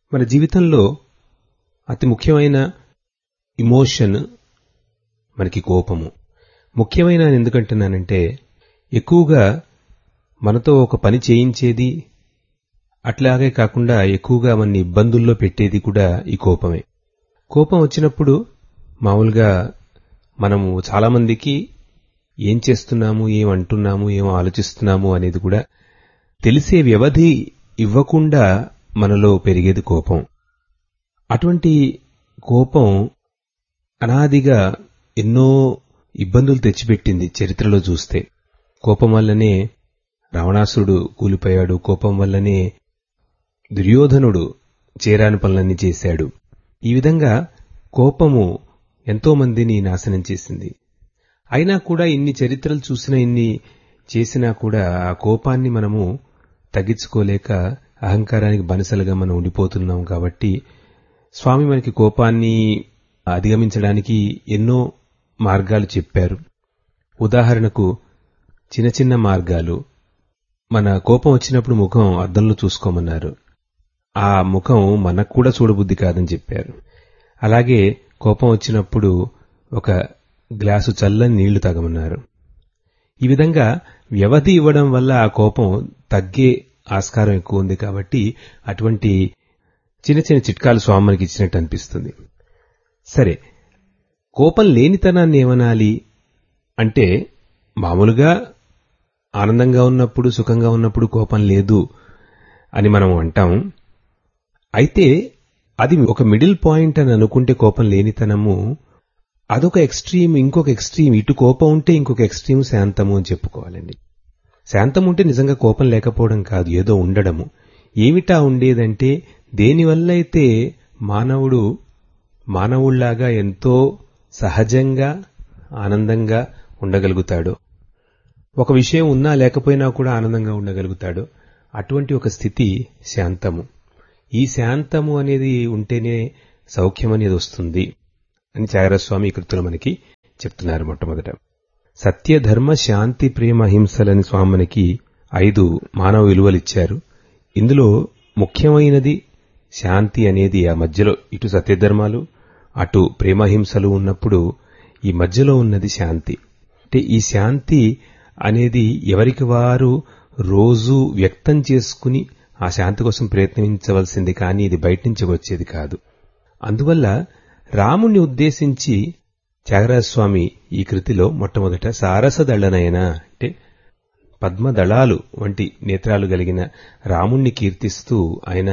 మన జీవితంలో అతి ముఖ్యమైన ఇమోషన్ మనకి కోపము ముఖ్యమైన అని ఎందుకంటున్నానంటే ఎక్కువగా మనతో ఒక పని చేయించేది అట్లాగే కాకుండా ఎక్కువగా మన ఇబ్బందుల్లో పెట్టేది కూడా ఈ కోపమే కోపం వచ్చినప్పుడు మామూలుగా మనము చాలామందికి ఏం చేస్తున్నాము ఏం అంటున్నాము ఏం ఆలోచిస్తున్నాము అనేది కూడా తెలిసే వ్యవధి ఇవ్వకుండా మనలో పెరిగేది కోపం అటువంటి కోపం అనాదిగా ఎన్నో ఇబ్బందులు తెచ్చిపెట్టింది చరిత్రలో చూస్తే కోపం వల్లనే రావణాసురుడు కూలిపోయాడు కోపం వల్లనే దుర్యోధనుడు చేరాని పనులన్నీ చేశాడు ఈ విధంగా కోపము ఎంతో మందిని నాశనం చేసింది అయినా కూడా ఇన్ని చరిత్రలు చూసినా ఇన్ని చేసినా కూడా ఆ కోపాన్ని మనము తగ్గించుకోలేక అహంకారానికి బనసలుగా మనం ఉండిపోతున్నాం కాబట్టి స్వామి మనకి కోపాన్ని అధిగమించడానికి ఎన్నో మార్గాలు చెప్పారు ఉదాహరణకు చిన్న చిన్న మార్గాలు మన కోపం వచ్చినప్పుడు ముఖం అద్దంలో చూసుకోమన్నారు ఆ ముఖం మనకు కూడా చూడబుద్ధి కాదని చెప్పారు అలాగే కోపం వచ్చినప్పుడు ఒక గ్లాసు చల్లని నీళ్లు తాగమన్నారు ఈ విధంగా వ్యవధి ఇవ్వడం వల్ల ఆ కోపం తగ్గే ఆస్కారం ఎక్కువ ఉంది కాబట్టి అటువంటి చిన్న చిన్న చిట్కాలు స్వామి మనకి ఇచ్చినట్టు అనిపిస్తుంది సరే కోపం లేనితనాన్ని ఏమనాలి అంటే మామూలుగా ఆనందంగా ఉన్నప్పుడు సుఖంగా ఉన్నప్పుడు కోపం లేదు అని మనం అంటాం అయితే అది ఒక మిడిల్ పాయింట్ అని అనుకుంటే కోపం లేనితనము అదొక ఎక్స్ట్రీమ్ ఇంకొక ఎక్స్ట్రీమ్ ఇటు కోపం ఉంటే ఇంకొక ఎక్స్ట్రీమ్ శాంతము అని చెప్పుకోవాలండి శాంతం ఉంటే నిజంగా కోపం లేకపోవడం కాదు ఏదో ఉండడము ఏమిటా ఉండేదంటే దేనివల్ల అయితే మానవుడు మానవుళ్లాగా ఎంతో సహజంగా ఆనందంగా ఉండగలుగుతాడు ఒక విషయం ఉన్నా లేకపోయినా కూడా ఆనందంగా ఉండగలుగుతాడు అటువంటి ఒక స్థితి శాంతము ఈ శాంతము అనేది ఉంటేనే సౌఖ్యం అనేది వస్తుంది అని త్యాగరాజస్వామి ఈ కృతులు మనకి చెప్తున్నారు మొట్టమొదట సత్యధర్మ శాంతి ప్రేమ హింసలని స్వామి మనకి ఐదు మానవ విలువలు ఇచ్చారు ఇందులో ముఖ్యమైనది శాంతి అనేది ఆ మధ్యలో ఇటు సత్యధర్మాలు అటు ప్రేమహింసలు ఉన్నప్పుడు ఈ మధ్యలో ఉన్నది శాంతి అంటే ఈ శాంతి అనేది ఎవరికి వారు రోజు వ్యక్తం చేసుకుని ఆ శాంతి కోసం ప్రయత్నించవలసింది కానీ ఇది బయట నుంచి వచ్చేది కాదు అందువల్ల రాముణ్ణి ఉద్దేశించి త్యాగరాజస్వామి ఈ కృతిలో మొట్టమొదట సారసదళనయన అంటే పద్మదళాలు వంటి నేత్రాలు కలిగిన రాముణ్ణి కీర్తిస్తూ ఆయన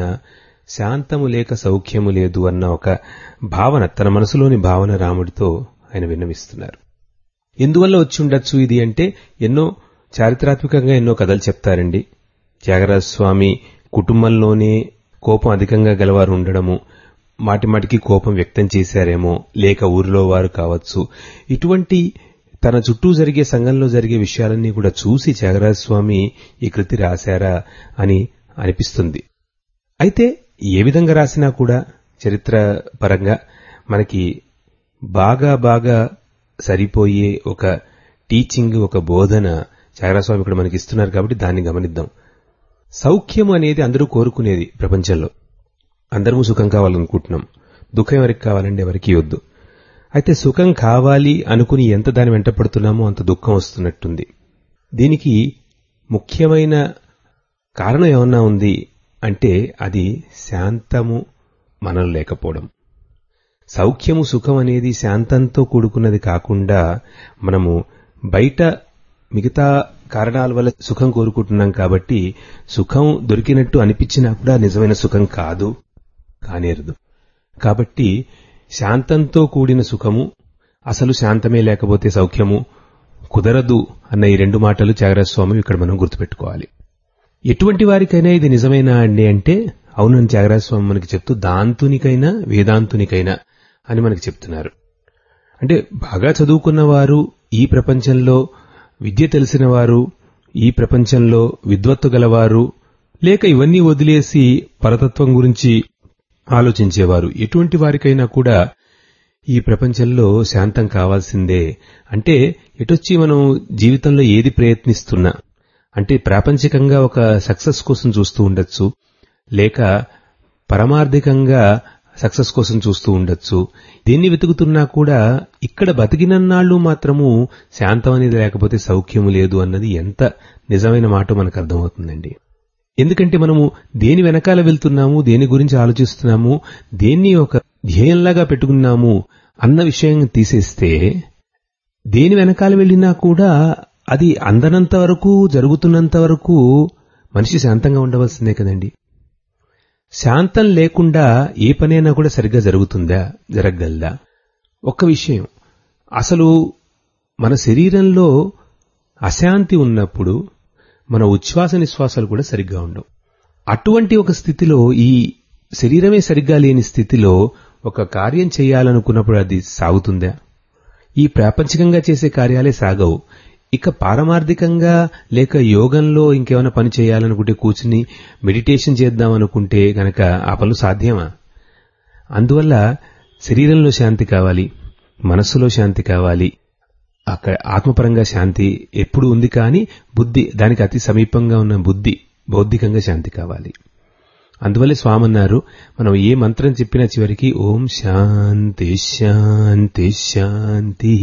శాంతము లేక సౌఖ్యము లేదు అన్న ఒక భావన తన మనసులోని భావన రాముడితో ఆయన విన్నవిస్తున్నారు ఎందువల్ల వచ్చి ఉండొచ్చు ఇది అంటే ఎన్నో చారిత్రాత్మకంగా ఎన్నో కథలు చెప్తారండి త్యాగరాజస్వామి కుటుంబంలోనే కోపం అధికంగా గలవారు ఉండడము మాటి మాటికి కోపం వ్యక్తం చేశారేమో లేక ఊరిలో వారు కావచ్చు ఇటువంటి తన చుట్టూ జరిగే సంఘంలో జరిగే విషయాలన్నీ కూడా చూసి త్యాగరాజస్వామి ఈ కృతి రాశారా అని అనిపిస్తుంది అయితే ఏ విధంగా రాసినా కూడా చరిత్ర పరంగా మనకి బాగా బాగా సరిపోయే ఒక టీచింగ్ ఒక బోధన త్యాగరాజస్వామి ఇక్కడ మనకి ఇస్తున్నారు కాబట్టి దాన్ని గమనిద్దాం సౌఖ్యం అనేది అందరూ కోరుకునేది ప్రపంచంలో అందరము సుఖం కావాలనుకుంటున్నాం దుఃఖం ఎవరికి కావాలండి ఎవరికి వద్దు అయితే సుఖం కావాలి అనుకుని ఎంత దాని వెంట పడుతున్నామో అంత దుఃఖం వస్తున్నట్టుంది దీనికి ముఖ్యమైన కారణం ఏమన్నా ఉంది అంటే అది శాంతము మనలో లేకపోవడం సౌఖ్యము సుఖం అనేది శాంతంతో కూడుకున్నది కాకుండా మనము బయట మిగతా కారణాల వల్ల సుఖం కోరుకుంటున్నాం కాబట్టి సుఖం దొరికినట్టు అనిపించినా కూడా నిజమైన సుఖం కాదు కానేరదు కాబట్టి శాంతంతో కూడిన సుఖము అసలు శాంతమే లేకపోతే సౌఖ్యము కుదరదు అన్న ఈ రెండు మాటలు త్యాగరాజస్వామి ఇక్కడ మనం గుర్తుపెట్టుకోవాలి ఎటువంటి వారికైనా ఇది నిజమేనా అండి అంటే అవునని త్యాగరాజస్వామి మనకి చెప్తూ దాంతునికైనా వేదాంతునికైనా అని మనకి చెప్తున్నారు అంటే బాగా చదువుకున్న వారు ఈ ప్రపంచంలో విద్య తెలిసిన వారు ఈ ప్రపంచంలో విద్వత్తు గలవారు లేక ఇవన్నీ వదిలేసి పరతత్వం గురించి ఆలోచించేవారు ఎటువంటి వారికైనా కూడా ఈ ప్రపంచంలో శాంతం కావాల్సిందే అంటే ఎటొచ్చి మనం జీవితంలో ఏది ప్రయత్నిస్తున్నా అంటే ప్రాపంచికంగా ఒక సక్సెస్ కోసం చూస్తూ ఉండొచ్చు లేక పరమార్థికంగా సక్సెస్ కోసం చూస్తూ ఉండొచ్చు దేన్ని వెతుకుతున్నా కూడా ఇక్కడ బతికినన్నాళ్ళు మాత్రము శాంతం అనేది లేకపోతే సౌఖ్యము లేదు అన్నది ఎంత నిజమైన మాట మనకు అర్థమవుతుందండి ఎందుకంటే మనము దేని వెనకాల వెళ్తున్నాము దేని గురించి ఆలోచిస్తున్నాము దేన్ని ఒక ధ్యేయంలాగా పెట్టుకున్నాము అన్న విషయం తీసేస్తే దేని వెనకాల వెళ్ళినా కూడా అది అందనంత వరకు జరుగుతున్నంత వరకు మనిషి శాంతంగా ఉండవలసిందే కదండి శాంతం లేకుండా ఏ పనైనా కూడా సరిగ్గా జరుగుతుందా జరగగలదా ఒక్క విషయం అసలు మన శరీరంలో అశాంతి ఉన్నప్పుడు మన ఉచ్ఛ్వాస నిశ్వాసాలు కూడా సరిగ్గా ఉండవు అటువంటి ఒక స్థితిలో ఈ శరీరమే సరిగ్గా లేని స్థితిలో ఒక కార్యం చేయాలనుకున్నప్పుడు అది సాగుతుందా ఈ ప్రాపంచికంగా చేసే కార్యాలే సాగవు ఇక పారమార్థికంగా లేక యోగంలో ఇంకేమైనా పని చేయాలనుకుంటే కూర్చుని మెడిటేషన్ చేద్దాం అనుకుంటే గనక ఆ పనులు సాధ్యమా అందువల్ల శరీరంలో శాంతి కావాలి మనస్సులో శాంతి కావాలి అక్కడ ఆత్మపరంగా శాంతి ఎప్పుడు ఉంది కానీ బుద్ధి దానికి అతి సమీపంగా ఉన్న బుద్ధి బౌద్ధికంగా శాంతి కావాలి అందువల్లే స్వామి అన్నారు మనం ఏ మంత్రం చెప్పినా చివరికి ఓం శాంతి శాంతి శాంతి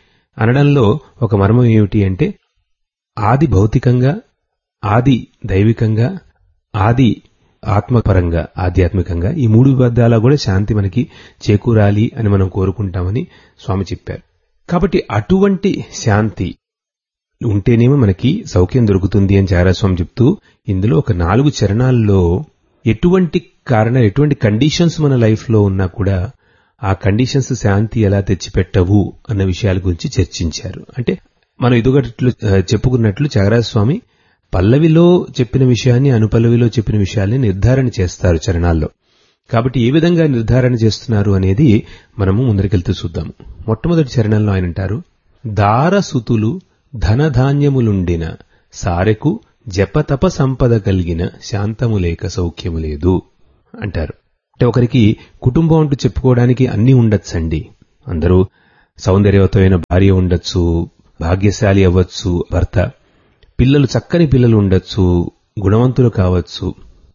అనడంలో ఒక మర్మం ఏమిటి అంటే ఆది భౌతికంగా ఆది దైవికంగా ఆది ఆత్మపరంగా ఆధ్యాత్మికంగా ఈ మూడు బద్దాలా కూడా శాంతి మనకి చేకూరాలి అని మనం కోరుకుంటామని స్వామి చెప్పారు కాబట్టి అటువంటి శాంతి ఉంటేనేమో మనకి సౌఖ్యం దొరుకుతుంది అని చారాస్వామి చెప్తూ ఇందులో ఒక నాలుగు చరణాల్లో ఎటువంటి కారణ ఎటువంటి కండిషన్స్ మన లైఫ్లో ఉన్నా కూడా ఆ కండిషన్స్ శాంతి ఎలా తెచ్చిపెట్టవు అన్న విషయాల గురించి చర్చించారు అంటే మనం ఇదొకట్లు చెప్పుకున్నట్లు స్వామి పల్లవిలో చెప్పిన విషయాన్ని అనుపల్లవిలో చెప్పిన విషయాల్ని నిర్ధారణ చేస్తారు చరణాల్లో కాబట్టి ఏ విధంగా నిర్ధారణ చేస్తున్నారు అనేది మనము ముందరికెళ్తూ చూద్దాము మొట్టమొదటి చరణంలో ఆయన అంటారు దారసుతులు ధనధాన్యములుండిన సారెకు జపతప సంపద కలిగిన శాంతము లేక సౌఖ్యము లేదు అంటారు అంటే ఒకరికి కుటుంబం అంటూ చెప్పుకోవడానికి అన్ని ఉండొచ్చండి అందరూ సౌందర్యవతమైన భార్య ఉండొచ్చు భాగ్యశాలి అవ్వచ్చు భర్త పిల్లలు చక్కని పిల్లలు ఉండొచ్చు గుణవంతులు కావచ్చు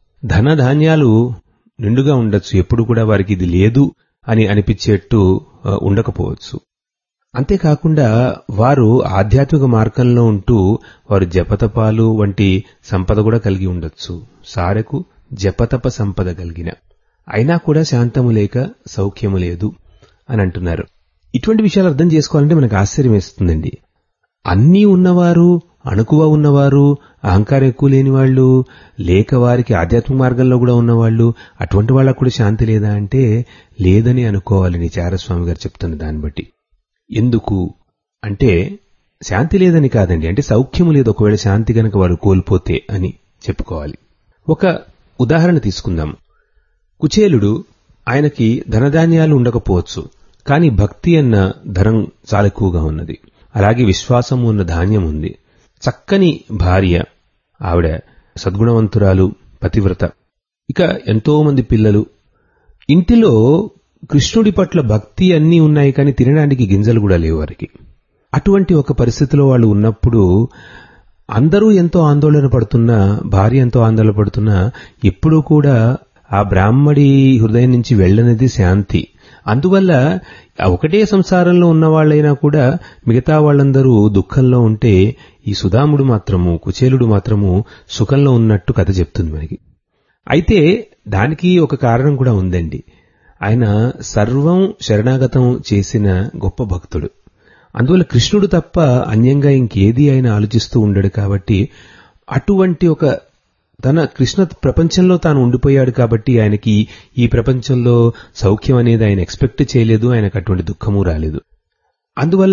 ధనధాన్యాలు నిండుగా ఉండొచ్చు ఎప్పుడు కూడా వారికి ఇది లేదు అని అనిపించేట్టు ఉండకపోవచ్చు అంతేకాకుండా వారు ఆధ్యాత్మిక మార్గంలో ఉంటూ వారు జపతపాలు వంటి సంపద కూడా కలిగి ఉండొచ్చు సారెకు జపతప సంపద కలిగిన అయినా కూడా శాంతము లేక సౌఖ్యము లేదు అని అంటున్నారు ఇటువంటి విషయాలు అర్థం చేసుకోవాలంటే మనకు ఆశ్చర్యం వేస్తుందండి అన్నీ ఉన్నవారు అణుకువ ఉన్నవారు అహంకారం ఎక్కువ లేని వాళ్ళు లేక వారికి ఆధ్యాత్మిక మార్గంలో కూడా ఉన్నవాళ్ళు అటువంటి వాళ్ళకు కూడా శాంతి లేదా అంటే లేదని అనుకోవాలని చారస్వామి గారు చెప్తున్న దాన్ని బట్టి ఎందుకు అంటే శాంతి లేదని కాదండి అంటే సౌఖ్యము లేదు ఒకవేళ శాంతి గనక వారు కోల్పోతే అని చెప్పుకోవాలి ఒక ఉదాహరణ తీసుకుందాం కుచేలుడు ఆయనకి ధనధాన్యాలు ఉండకపోవచ్చు కానీ భక్తి అన్న ధనం చాలా ఎక్కువగా ఉన్నది అలాగే విశ్వాసము ఉన్న ధాన్యం ఉంది చక్కని భార్య ఆవిడ సద్గుణవంతురాలు పతివ్రత ఇక ఎంతో మంది పిల్లలు ఇంటిలో కృష్ణుడి పట్ల భక్తి అన్నీ ఉన్నాయి కానీ తినడానికి గింజలు కూడా లేవు వారికి అటువంటి ఒక పరిస్థితిలో వాళ్ళు ఉన్నప్పుడు అందరూ ఎంతో ఆందోళన పడుతున్నా భార్య ఎంతో ఆందోళన పడుతున్నా ఎప్పుడూ కూడా ఆ బ్రాహ్మడి హృదయం నుంచి వెళ్ళనిది శాంతి అందువల్ల ఒకటే సంసారంలో ఉన్న వాళ్ళైనా కూడా మిగతా వాళ్ళందరూ దుఃఖంలో ఉంటే ఈ సుధాముడు మాత్రము కుచేలుడు మాత్రము సుఖంలో ఉన్నట్టు కథ చెప్తుంది మనకి అయితే దానికి ఒక కారణం కూడా ఉందండి ఆయన సర్వం శరణాగతం చేసిన గొప్ప భక్తుడు అందువల్ల కృష్ణుడు తప్ప అన్యంగా ఇంకేది ఆయన ఆలోచిస్తూ ఉండడు కాబట్టి అటువంటి ఒక తన కృష్ణ ప్రపంచంలో తాను ఉండిపోయాడు కాబట్టి ఆయనకి ఈ ప్రపంచంలో సౌఖ్యం అనేది ఆయన ఎక్స్పెక్ట్ చేయలేదు ఆయనకు అటువంటి దుఃఖము రాలేదు అందువల్ల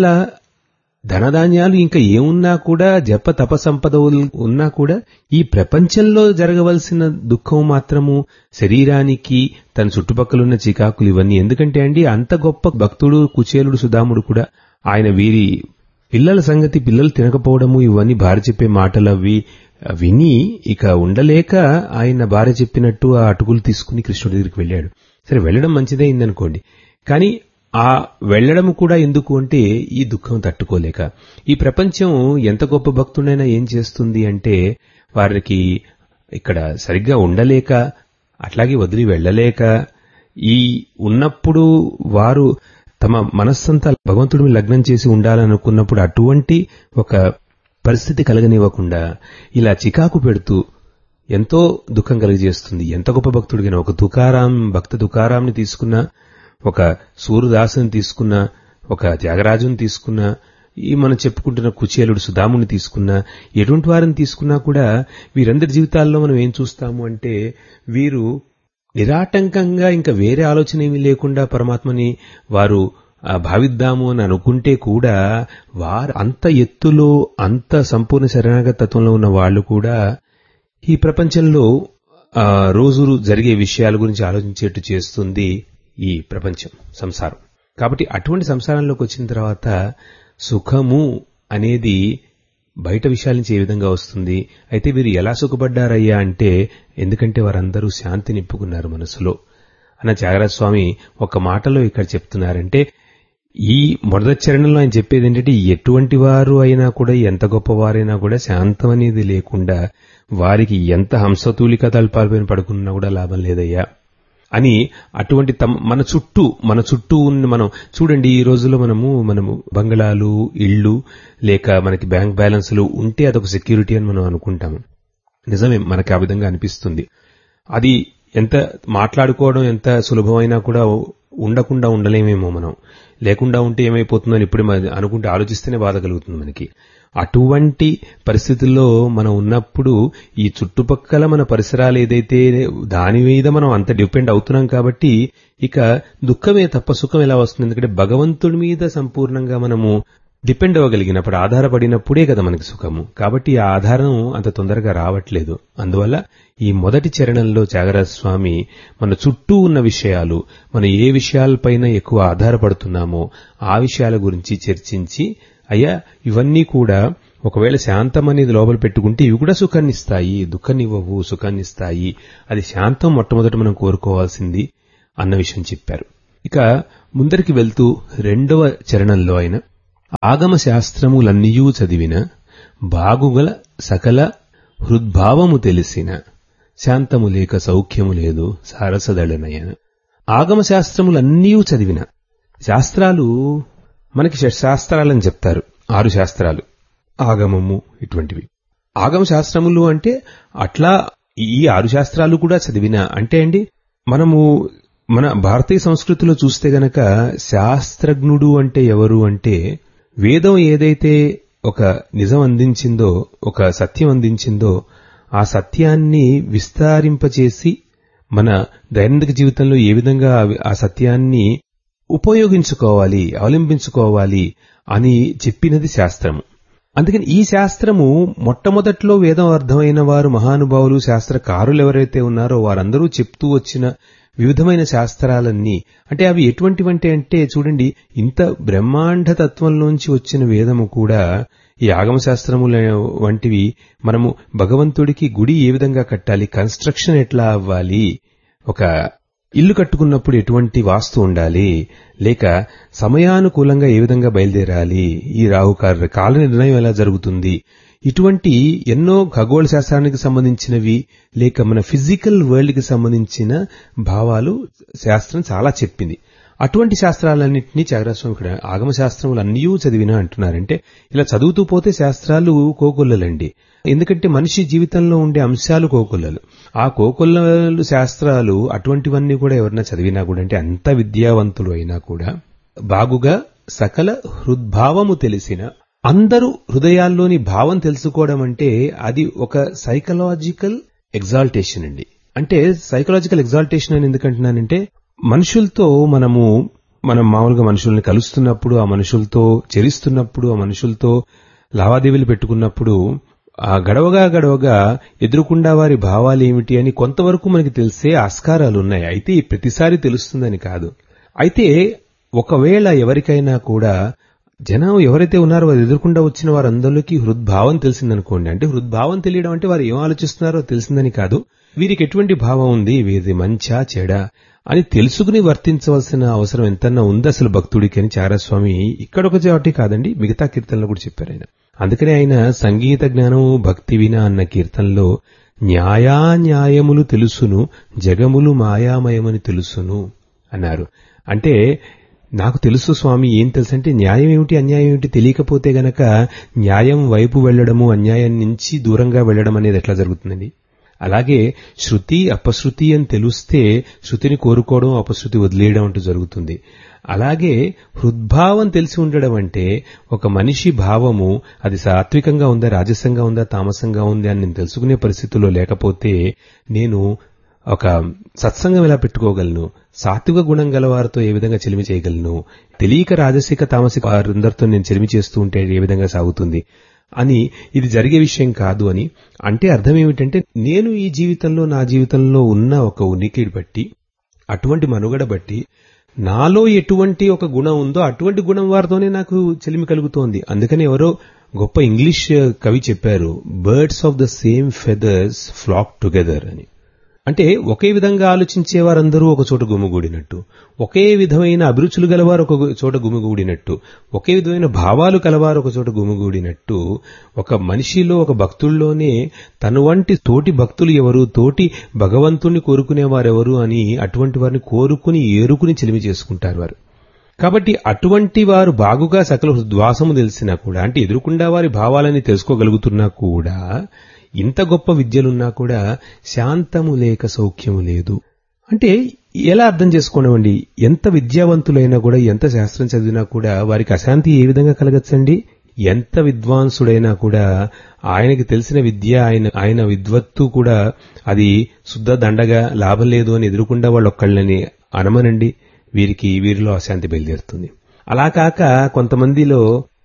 ధనధాన్యాలు ఇంకా ఏమున్నా కూడా జప తప సంపద ఉన్నా కూడా ఈ ప్రపంచంలో జరగవలసిన దుఃఖం మాత్రము శరీరానికి తన చుట్టుపక్కలున్న చికాకులు ఇవన్నీ ఎందుకంటే అండి అంత గొప్ప భక్తుడు కుచేలుడు సుధాముడు కూడా ఆయన వీరి పిల్లల సంగతి పిల్లలు తినకపోవడము ఇవన్నీ భార్య చెప్పే మాటలు అవి విని ఇక ఉండలేక ఆయన భార్య చెప్పినట్టు ఆ అటుకులు తీసుకుని కృష్ణుడి దగ్గరికి వెళ్ళాడు సరే వెళ్ళడం మంచిదే అయిందనుకోండి కానీ ఆ వెళ్ళడం కూడా ఎందుకు అంటే ఈ దుఃఖం తట్టుకోలేక ఈ ప్రపంచం ఎంత గొప్ప భక్తుడైనా ఏం చేస్తుంది అంటే వారికి ఇక్కడ సరిగ్గా ఉండలేక అట్లాగే వదిలి వెళ్ళలేక ఈ ఉన్నప్పుడు వారు తమ మనస్సంతా భగవంతుడి మీద లగ్నం చేసి ఉండాలనుకున్నప్పుడు అటువంటి ఒక పరిస్థితి కలగనివ్వకుండా ఇలా చికాకు పెడుతూ ఎంతో దుఃఖం కలిగజేస్తుంది ఎంత గొప్ప భక్తుడిగా ఒక తుకారాం భక్త తుకారాంని తీసుకున్న ఒక సూర్యదాసుని తీసుకున్న ఒక త్యాగరాజుని తీసుకున్న ఈ మనం చెప్పుకుంటున్న కుచేలుడు సుధాముని తీసుకున్నా ఎటువంటి వారిని తీసుకున్నా కూడా వీరందరి జీవితాల్లో మనం ఏం చూస్తాము అంటే వీరు నిరాటంకంగా ఇంకా వేరే ఆలోచన ఏమీ లేకుండా పరమాత్మని వారు ఆ, భావిద్దాము అని అనుకుంటే కూడా వారు అంత ఎత్తులో అంత సంపూర్ణ శరణాగత తత్వంలో ఉన్న వాళ్ళు కూడా ఈ ప్రపంచంలో ఆ, రోజు జరిగే విషయాల గురించి ఆలోచించేట్టు చేస్తుంది ఈ ప్రపంచం సంసారం కాబట్టి అటువంటి సంసారంలోకి వచ్చిన తర్వాత సుఖము అనేది బయట విషయాల నుంచి ఏ విధంగా వస్తుంది అయితే వీరు ఎలా సుఖపడ్డారయ్యా అంటే ఎందుకంటే వారందరూ శాంతి నింపుకున్నారు మనసులో అన్న త్యాగరాజ స్వామి ఒక మాటలో ఇక్కడ చెప్తున్నారంటే ఈ మొదటి చరణంలో ఆయన చెప్పేది ఏంటంటే ఎటువంటి వారు అయినా కూడా ఎంత గొప్పవారైనా కూడా శాంతం అనేది లేకుండా వారికి ఎంత హంసతూలిక తల్పాలపైన పడుకున్నా కూడా లాభం లేదయ్యా అని అటువంటి తమ మన చుట్టూ మన చుట్టూ ఉన్న మనం చూడండి ఈ రోజుల్లో మనము మనము బంగళాలు ఇళ్ళు లేక మనకి బ్యాంక్ బ్యాలెన్స్లు ఉంటే అదొక సెక్యూరిటీ అని మనం అనుకుంటాము నిజమే మనకి ఆ విధంగా అనిపిస్తుంది అది ఎంత మాట్లాడుకోవడం ఎంత సులభమైనా కూడా ఉండకుండా ఉండలేమేమో మనం లేకుండా ఉంటే ఏమైపోతుందో అని ఇప్పుడే మనం అనుకుంటే ఆలోచిస్తేనే బాధ కలుగుతుంది మనకి అటువంటి పరిస్థితుల్లో మనం ఉన్నప్పుడు ఈ చుట్టుపక్కల మన పరిసరాలు ఏదైతే దాని మీద మనం అంత డిపెండ్ అవుతున్నాం కాబట్టి ఇక దుఃఖమే తప్ప సుఖం ఎలా వస్తుంది ఎందుకంటే భగవంతుడి మీద సంపూర్ణంగా మనము డిపెండ్ అవ్వగలిగినప్పుడు ఆధారపడినప్పుడే కదా మనకి సుఖము కాబట్టి ఆ ఆధారం అంత తొందరగా రావట్లేదు అందువల్ల ఈ మొదటి చరణంలో త్యాగరాజ స్వామి మన చుట్టూ ఉన్న విషయాలు మనం ఏ విషయాలపైన ఎక్కువ ఆధారపడుతున్నామో ఆ విషయాల గురించి చర్చించి అయ్యా ఇవన్నీ కూడా ఒకవేళ శాంతం అనేది లోపల పెట్టుకుంటే ఇవి కూడా సుఖాన్ని ఇస్తాయి దుఃఖాన్ని ఇవ్వవు సుఖాన్ని ఇస్తాయి అది శాంతం మొట్టమొదట మనం కోరుకోవాల్సింది అన్న విషయం చెప్పారు ఇక ముందరికి వెళ్తూ రెండవ చరణంలో ఆయన ఆగమ శాస్త్రములన్నీయూ చదివిన బాగుగల సకల హృద్భావము తెలిసిన శాంతము లేక సౌఖ్యము లేదు సారసదళనయన ఆగమ శాస్త్రములన్నీ చదివిన శాస్త్రాలు మనకి షట్ శాస్త్రాలని చెప్తారు ఆరు శాస్త్రాలు ఆగమము ఇటువంటివి ఆగమ శాస్త్రములు అంటే అట్లా ఈ ఆరు శాస్త్రాలు కూడా చదివిన అంటే అండి మనము మన భారతీయ సంస్కృతిలో చూస్తే గనక శాస్త్రజ్ఞుడు అంటే ఎవరు అంటే వేదం ఏదైతే ఒక నిజం అందించిందో ఒక సత్యం అందించిందో ఆ సత్యాన్ని విస్తారింపచేసి మన దైనందిక జీవితంలో ఏ విధంగా అవి- ఆ సత్యాన్ని ఉపయోగించుకోవాలి అవలంబించుకోవాలి అని చెప్పినది శాస్త్రము అందుకని ఈ శాస్త్రము మొట్టమొదట్లో వేదం అర్థమైన వారు మహానుభావులు శాస్త్రకారులు ఎవరైతే ఉన్నారో వారందరూ చెప్తూ వచ్చిన వివిధమైన శాస్త్రాలన్నీ అంటే అవి ఎటువంటివంటే అంటే చూడండి ఇంత బ్రహ్మాండ తత్వంలోంచి వచ్చిన వేదము కూడా ఈ ఆగమ శాస్త్రముల వంటివి మనము భగవంతుడికి గుడి ఏ విధంగా కట్టాలి కన్స్ట్రక్షన్ ఎట్లా అవ్వాలి ఒక ఇల్లు కట్టుకున్నప్పుడు ఎటువంటి వాస్తు ఉండాలి లేక సమయానుకూలంగా ఏ విధంగా బయలుదేరాలి ఈ రాహుకార కాల నిర్ణయం ఎలా జరుగుతుంది ఇటువంటి ఎన్నో ఖగోళ శాస్త్రానికి సంబంధించినవి లేక మన ఫిజికల్ వరల్డ్ కి సంబంధించిన భావాలు శాస్త్రం చాలా చెప్పింది అటువంటి శాస్త్రాలన్నింటినీ త్యాగరాజస్వామి ఇక్కడ ఆగమ శాస్త్రములు అన్నీ చదివినా అంటున్నారంటే ఇలా చదువుతూ పోతే శాస్త్రాలు కోకొల్లలండి ఎందుకంటే మనిషి జీవితంలో ఉండే అంశాలు కోకొల్లలు ఆ కోకొల్లలు శాస్త్రాలు అటువంటివన్నీ కూడా ఎవరన్నా చదివినా కూడా అంటే అంత విద్యావంతులు అయినా కూడా బాగుగా సకల హృద్భావము తెలిసిన అందరూ హృదయాల్లోని భావం తెలుసుకోవడం అంటే అది ఒక సైకలాజికల్ ఎగ్జాల్టేషన్ అండి అంటే సైకలాజికల్ ఎగ్జాల్టేషన్ అని ఎందుకంటున్నానంటే మనుషులతో మనము మనం మామూలుగా మనుషుల్ని కలుస్తున్నప్పుడు ఆ మనుషులతో చెరిస్తున్నప్పుడు ఆ మనుషులతో లావాదేవీలు పెట్టుకున్నప్పుడు ఆ గడవగా గడవగా ఎదురుకుండా వారి భావాలు ఏమిటి అని కొంతవరకు మనకి తెలిసే ఆస్కారాలు ఉన్నాయి అయితే ఈ ప్రతిసారి తెలుస్తుందని కాదు అయితే ఒకవేళ ఎవరికైనా కూడా జనం ఎవరైతే ఉన్నారో వారు ఎదురుకుండా వచ్చిన వారందరికీ హృద్భావం తెలిసిందనుకోండి అంటే హృద్భావం తెలియడం అంటే వారు ఏం ఆలోచిస్తున్నారో తెలిసిందని కాదు వీరికి ఎటువంటి భావం ఉంది వీరిది మంచా చెడా అని తెలుసుకుని వర్తించవలసిన అవసరం ఎంతన్నా ఉంది అసలు భక్తుడికి అని చారస్వామి ఇక్కడ ఒక చోటి కాదండి మిగతా కీర్తనలో కూడా చెప్పారు ఆయన అందుకనే ఆయన సంగీత జ్ఞానం భక్తి వినా అన్న కీర్తనలో న్యాయాన్యాయములు తెలుసును జగములు మాయామయమని తెలుసును అన్నారు అంటే నాకు తెలుసు స్వామి ఏం తెలుసు అంటే న్యాయం ఏమిటి అన్యాయం ఏమిటి తెలియకపోతే గనక న్యాయం వైపు వెళ్లడము అన్యాయం నుంచి దూరంగా వెళ్లడం అనేది ఎట్లా జరుగుతుందండి అలాగే శృతి అపశృతి అని తెలిస్తే శృతిని కోరుకోవడం అపశృతి వదిలేయడం అంటూ జరుగుతుంది అలాగే హృద్భావం తెలిసి ఉండడం అంటే ఒక మనిషి భావము అది సాత్వికంగా ఉందా రాజసంగా ఉందా తామసంగా ఉందా అని నేను తెలుసుకునే పరిస్థితుల్లో లేకపోతే నేను ఒక సత్సంగం ఎలా పెట్టుకోగలను సాత్విక గుణం గల వారితో ఏ విధంగా చెలిమి చేయగలను తెలియక రాజసిక తామసిక వారందరితో నేను చెలిమి చేస్తూ ఉంటే ఏ విధంగా సాగుతుంది అని ఇది జరిగే విషయం కాదు అని అంటే అర్థం ఏమిటంటే నేను ఈ జీవితంలో నా జీవితంలో ఉన్న ఒక ఉనికిని బట్టి అటువంటి మనుగడ బట్టి నాలో ఎటువంటి ఒక గుణం ఉందో అటువంటి గుణం వారితోనే నాకు చెలిమి కలుగుతోంది అందుకని ఎవరో గొప్ప ఇంగ్లీష్ కవి చెప్పారు birds of the same feathers flock together అని అంటే ఒకే విధంగా ఆలోచించే వారందరూ ఒక చోట గుమిగూడినట్టు ఒకే విధమైన అభిరుచులు గలవారు ఒక చోట గుమిగూడినట్టు ఒకే విధమైన భావాలు కలవారు ఒక చోట గుమిగూడినట్టు ఒక మనిషిలో ఒక భక్తుల్లోనే తన వంటి తోటి భక్తులు ఎవరు తోటి భగవంతుణ్ణి కోరుకునేవారెవరు అని అటువంటి వారిని కోరుకుని ఏరుకుని చెలిమి చేసుకుంటారు వారు కాబట్టి అటువంటి వారు బాగుగా సకల ద్వాసము తెలిసినా కూడా అంటే ఎదురుకుండా వారి భావాలని తెలుసుకోగలుగుతున్నా కూడా ఇంత గొప్ప విద్యలున్నా కూడా శాంతము లేక సౌఖ్యము లేదు అంటే ఎలా అర్థం చేసుకోనివ్వండి ఎంత విద్యావంతులైనా కూడా ఎంత శాస్త్రం చదివినా కూడా వారికి అశాంతి ఏ విధంగా కలగచ్చండి ఎంత విద్వాంసుడైనా కూడా ఆయనకి తెలిసిన విద్య ఆయన ఆయన విద్వత్తు కూడా అది శుద్ధ దండగా లాభం లేదు అని ఎదురుకుండా వాళ్ళు ఒక్కళ్ళని అనమనండి వీరికి వీరిలో అశాంతి బయలుదేరుతుంది అలా కాక కొంతమందిలో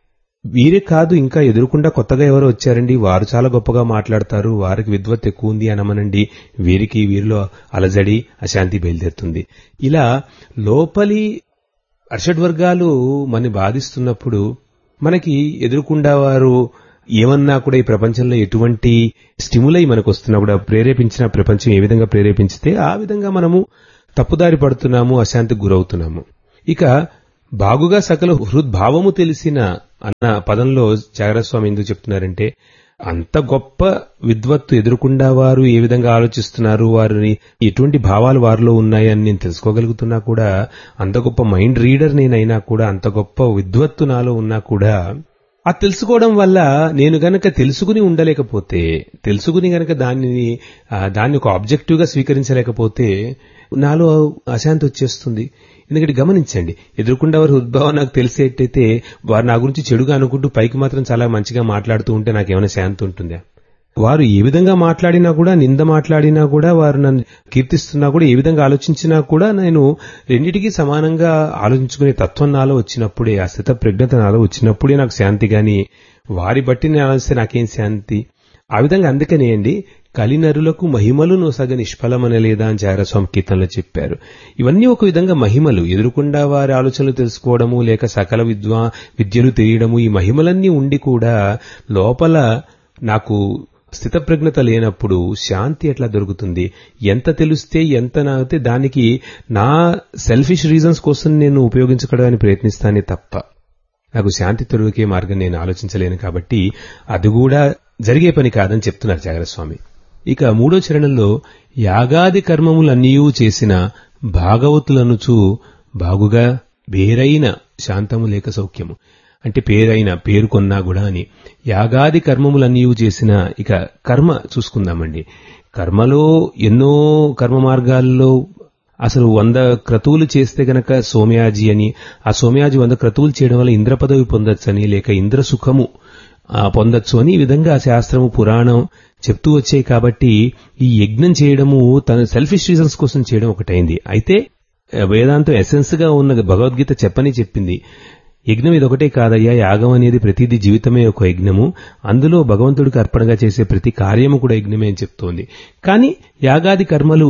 వీరే కాదు ఇంకా ఎదురుకుండా కొత్తగా ఎవరో వచ్చారండి వారు చాలా గొప్పగా మాట్లాడతారు వారికి విద్వత్ ఎక్కువ ఉంది అనమనండి వీరికి వీరిలో అలజడి అశాంతి బయలుదేరుతుంది ఇలా లోపలి అర్షడ్ వర్గాలు మన బాధిస్తున్నప్పుడు మనకి ఎదురుకుండా వారు ఏమన్నా కూడా ఈ ప్రపంచంలో ఎటువంటి స్టిములై మనకు వస్తున్నా కూడా ప్రేరేపించిన ప్రపంచం ఏ విధంగా ప్రేరేపించితే ఆ విధంగా మనము తప్పుదారి పడుతున్నాము అశాంతికి గురవుతున్నాము ఇక బాగుగా సకల హృద్భావము తెలిసిన అన్న పదంలో చాగరస్వామి ఎందుకు చెప్తున్నారంటే అంత గొప్ప విద్వత్తు ఎదురుకుండా వారు ఏ విధంగా ఆలోచిస్తున్నారు వారిని ఎటువంటి భావాలు వారిలో ఉన్నాయని నేను తెలుసుకోగలుగుతున్నా కూడా అంత గొప్ప మైండ్ రీడర్ నేనైనా కూడా అంత గొప్ప విద్వత్తు నాలో ఉన్నా కూడా ఆ తెలుసుకోవడం వల్ల నేను గనక తెలుసుకుని ఉండలేకపోతే తెలుసుకుని గనక దానిని దాన్ని ఒక ఆబ్జెక్టివ్ గా స్వీకరించలేకపోతే నాలో అశాంతి వచ్చేస్తుంది ఎందుకంటే గమనించండి ఎదుర్కొండే వారి ఉద్భవం నాకు తెలిసేటైతే వారు నా గురించి చెడుగా అనుకుంటూ పైకి మాత్రం చాలా మంచిగా మాట్లాడుతూ ఉంటే నాకేమైనా శాంతి ఉంటుందా వారు ఏ విధంగా మాట్లాడినా కూడా నింద మాట్లాడినా కూడా వారు నన్ను కీర్తిస్తున్నా కూడా ఏ విధంగా ఆలోచించినా కూడా నేను రెండిటికి సమానంగా ఆలోచించుకునే తత్వం నాలో వచ్చినప్పుడే ఆ స్థిత ప్రజ్ఞత నాలో వచ్చినప్పుడే నాకు శాంతి గాని వారి బట్టి నేను ఆలోచిస్తే నాకేం శాంతి ఆ విధంగా అందుకనే అండి కలినరులకు మహిమలు నొసగ నిష్ఫలమనలేదా అని చారస్వామి కీర్తనలో చెప్పారు ఇవన్నీ ఒక విధంగా మహిమలు ఎదురుకుండా వారి ఆలోచనలు తెలుసుకోవడము లేక సకల విద్వా విద్యలు తెలియడము ఈ మహిమలన్నీ ఉండి కూడా లోపల నాకు స్థితప్రజ్ఞత లేనప్పుడు శాంతి ఎట్లా దొరుకుతుంది ఎంత తెలిస్తే ఎంత నాగితే దానికి నా సెల్ఫిష్ రీజన్స్ కోసం నేను ఉపయోగించుకోవడానికి ప్రయత్నిస్తానే తప్ప నాకు శాంతి దొరికే మార్గం నేను ఆలోచించలేను కాబట్టి అది కూడా జరిగే పని కాదని చెప్తున్నారు జాగరస్వామి ఇక మూడో చరణంలో యాగాది కర్మములన్నీయూ చేసిన భాగవతులనుచు బాగుగా వేరైన శాంతము లేక సౌఖ్యము అంటే పేరైన పేరుకొన్నా కూడా అని యాగాది కర్మములన్నీ చేసిన ఇక కర్మ చూసుకుందామండి కర్మలో ఎన్నో కర్మ మార్గాల్లో అసలు వంద క్రతువులు చేస్తే గనక సోమయాజి అని ఆ సోమయాజి వంద క్రతువులు చేయడం వల్ల ఇంద్ర పదవి పొందొచ్చని లేక ఇంద్ర సుఖము పొందొచ్చు అని ఈ విధంగా శాస్త్రము పురాణం చెప్తూ వచ్చాయి కాబట్టి ఈ యజ్ఞం చేయడము తన సెల్ఫిష్ రీజన్స్ కోసం చేయడం ఒకటైంది అయితే వేదాంతం ఎసెన్స్ గా ఉన్న భగవద్గీత చెప్పని చెప్పింది యజ్ఞం ఇదొకటే కాదయ్యా యాగం అనేది ప్రతిదీ జీవితమే ఒక యజ్ఞము అందులో భగవంతుడికి అర్పణగా చేసే ప్రతి కార్యము కూడా యజ్ఞమే అని చెప్తోంది కానీ యాగాది కర్మలు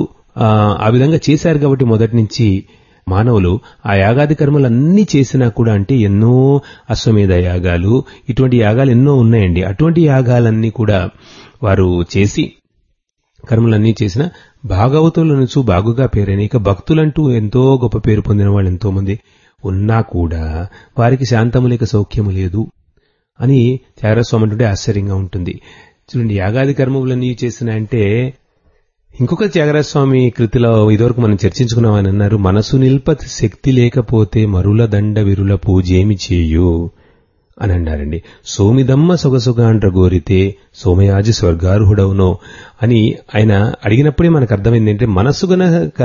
ఆ విధంగా చేశారు కాబట్టి మొదటి నుంచి మానవులు ఆ యాగాది కర్మలు అన్ని చేసినా కూడా అంటే ఎన్నో అశ్వమేధ యాగాలు ఇటువంటి యాగాలు ఎన్నో ఉన్నాయండి అటువంటి యాగాలన్నీ కూడా వారు చేసి కర్మలన్నీ చేసిన భాగవతుల నుంచి బాగుగా పేరైన ఇక భక్తులంటూ ఎంతో గొప్ప పేరు పొందిన వాళ్ళు ఎంతో మంది ఉన్నా కూడా వారికి శాంతము లేక సౌఖ్యము లేదు అని త్యాగరస్వామి అంటే ఆశ్చర్యంగా ఉంటుంది చూడండి యాగాది కర్మములన్నీ చేసిన అంటే ఇంకొక త్యాగరాజ స్వామి కృతిలో ఇదివరకు మనం చర్చించుకున్నామని అన్నారు మనసు నిల్పతి శక్తి లేకపోతే మరుల దండ విరుల పూజేమి చేయు అని అన్నారండి సోమిదమ్మ సొగసుగాండ్ర గోరితే సోమయాజి స్వర్గార్హుడవునో అని ఆయన అడిగినప్పుడే మనకు అర్థమైంది ఏంటంటే మనస్సు గనక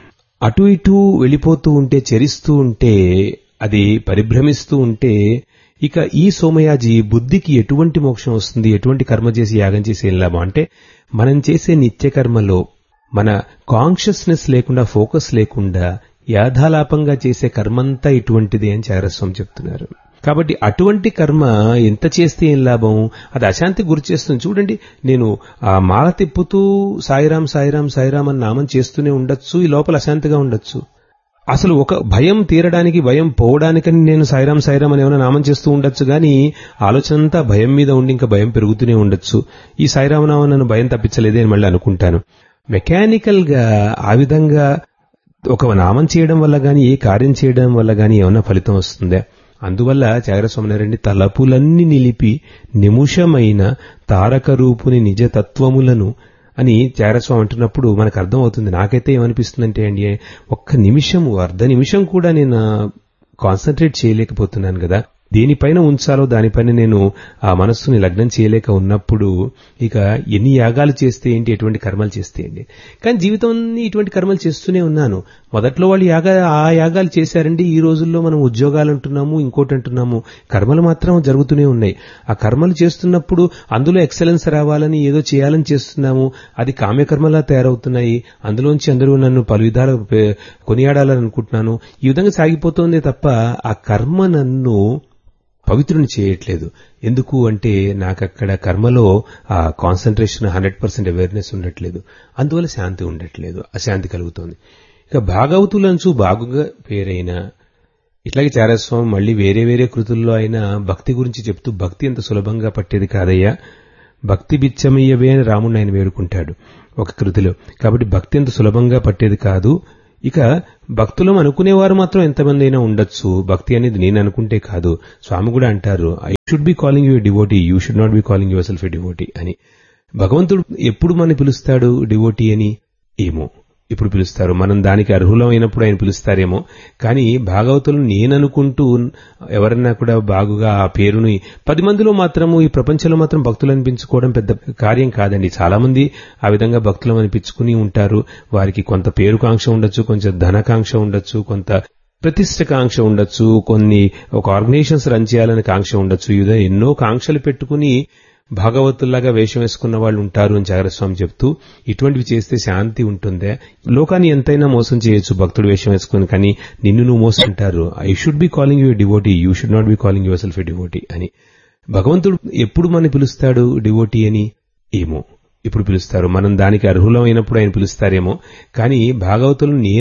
అటు ఇటు వెళ్ళిపోతూ ఉంటే చెరిస్తూ ఉంటే అది పరిభ్రమిస్తూ ఉంటే ఇక ఈ సోమయాజి బుద్ధికి ఎటువంటి మోక్షం వస్తుంది ఎటువంటి కర్మ చేసి యాగం చేసి ఏం లాభం అంటే మనం చేసే నిత్య కర్మలో మన కాన్షియస్నెస్ లేకుండా ఫోకస్ లేకుండా యాధాలాపంగా చేసే కర్మంతా ఇటువంటిది అని చారస్వామి చెప్తున్నారు కాబట్టి అటువంటి కర్మ ఎంత చేస్తే ఏం లాభం అది అశాంతి గురి చేస్తుంది చూడండి నేను ఆ మాల తిప్పుతూ సాయిరాం సాయిరాం సాయిరాం అని నామం చేస్తూనే ఉండొచ్చు ఈ లోపల అశాంతిగా ఉండొచ్చు అసలు ఒక భయం తీరడానికి భయం పోవడానికని నేను సాయిరాం సాయిరాం అని ఏమైనా నామం చేస్తూ ఉండొచ్చు కానీ ఆలోచన అంతా భయం మీద ఉండి ఇంకా భయం పెరుగుతూనే ఉండొచ్చు ఈ సాయిరామనామం నన్ను భయం తప్పించలేదే అని మళ్ళీ అనుకుంటాను మెకానికల్ గా ఆ విధంగా ఒక నామం చేయడం వల్ల గాని ఏ కార్యం చేయడం వల్ల గాని ఏమైనా ఫలితం వస్తుందా అందువల్ల చాగరస్వామినారండి తలపులన్నీ నిలిపి నిముషమైన తారక రూపుని నిజ తత్వములను అని చారస్వామి అంటున్నప్పుడు మనకు అర్థం అవుతుంది నాకైతే ఏమనిపిస్తుందంటే అండి ఒక్క నిమిషము అర్ధ నిమిషం కూడా నేను కాన్సన్ట్రేట్ చేయలేకపోతున్నాను కదా దేనిపైన ఉంచాలో దానిపైన నేను ఆ మనస్సుని లగ్నం చేయలేక ఉన్నప్పుడు ఇక ఎన్ని యాగాలు చేస్తే ఏంటి ఎటువంటి కర్మలు చేస్తే ఏంటి కానీ జీవితం ఇటువంటి కర్మలు చేస్తూనే ఉన్నాను మొదట్లో వాళ్ళు యాగా ఆ యాగాలు చేశారండి ఈ రోజుల్లో మనం ఉద్యోగాలు అంటున్నాము ఇంకోటి అంటున్నాము కర్మలు మాత్రం జరుగుతూనే ఉన్నాయి ఆ కర్మలు చేస్తున్నప్పుడు అందులో ఎక్సలెన్స్ రావాలని ఏదో చేయాలని చేస్తున్నాము అది కామ్యకర్మలా తయారవుతున్నాయి అందులోంచి అందరూ నన్ను పలు విధాలు కొనియాడాలని అనుకుంటున్నాను ఈ విధంగా సాగిపోతోందే తప్ప ఆ కర్మ నన్ను పవిత్రుని చేయట్లేదు ఎందుకు అంటే నాకు అక్కడ కర్మలో ఆ కాన్సన్ట్రేషన్ హండ్రెడ్ పర్సెంట్ అవేర్నెస్ ఉండట్లేదు అందువల్ల శాంతి ఉండట్లేదు అశాంతి కలుగుతోంది ఇక భాగవతులంచు బాగుగా పేరైన ఇట్లాగే చారస్వామి మళ్ళీ వేరే వేరే కృతుల్లో అయినా భక్తి గురించి చెప్తూ భక్తి అంత సులభంగా పట్టేది కాదయ్యా భక్తి బిచ్చమయ్యవే అని రాముడిని ఆయన వేడుకుంటాడు ఒక కృతిలో కాబట్టి భక్తి అంత సులభంగా పట్టేది కాదు ఇక భక్తులం అనుకునేవారు మాత్రం ఎంతమంది అయినా ఉండొచ్చు భక్తి అనేది నేను అనుకుంటే కాదు స్వామి కూడా అంటారు I should be calling you devotee you should not be calling yourself devotee అని భగవంతుడు ఎప్పుడు మన పిలుస్తాడు డివోటీ అని ఏమో ఇప్పుడు పిలుస్తారు మనం దానికి అర్హులమైనప్పుడు ఆయన పిలుస్తారేమో కానీ భాగవతులు నేననుకుంటూ ఎవరన్నా కూడా బాగుగా ఆ పేరుని పది మందిలో మాత్రము ఈ ప్రపంచంలో మాత్రం భక్తులు అనిపించుకోవడం పెద్ద కార్యం కాదండి చాలా మంది ఆ విధంగా భక్తులు అనిపించుకుని ఉంటారు వారికి కొంత పేరుకాంక్ష ఉండొచ్చు కొంచెం ధనకాంక్ష ఉండొచ్చు కొంత ప్రతిష్టకాంక్ష ఉండొచ్చు కొన్ని ఒక ఆర్గనైజేషన్స్ రన్ చేయాలని కాంక్ష ఉండొచ్చు ఈ విధంగా ఎన్నో కాంక్షలు పెట్టుకుని భాగవతుల్లాగా వేషం వేసుకున్న వాళ్ళు ఉంటారు అని జాగ్రస్వామి చెప్తూ ఇటువంటివి చేస్తే శాంతి ఉంటుందే లోకాన్ని ఎంతైనా మోసం చేయొచ్చు భక్తుడు వేషం వేసుకుని కానీ నిన్ను నువ్వు మోసం అంటారు I should be calling you devotee you should not be calling yourself devotee అని భగవంతుడు ఎప్పుడు మన పిలుస్తాడు డివోటీ అని ఏమో ఇప్పుడు పిలుస్తారు మనం దానికి అర్హులమైనప్పుడు ఆయన పిలుస్తారేమో కానీ భాగవతులు నేను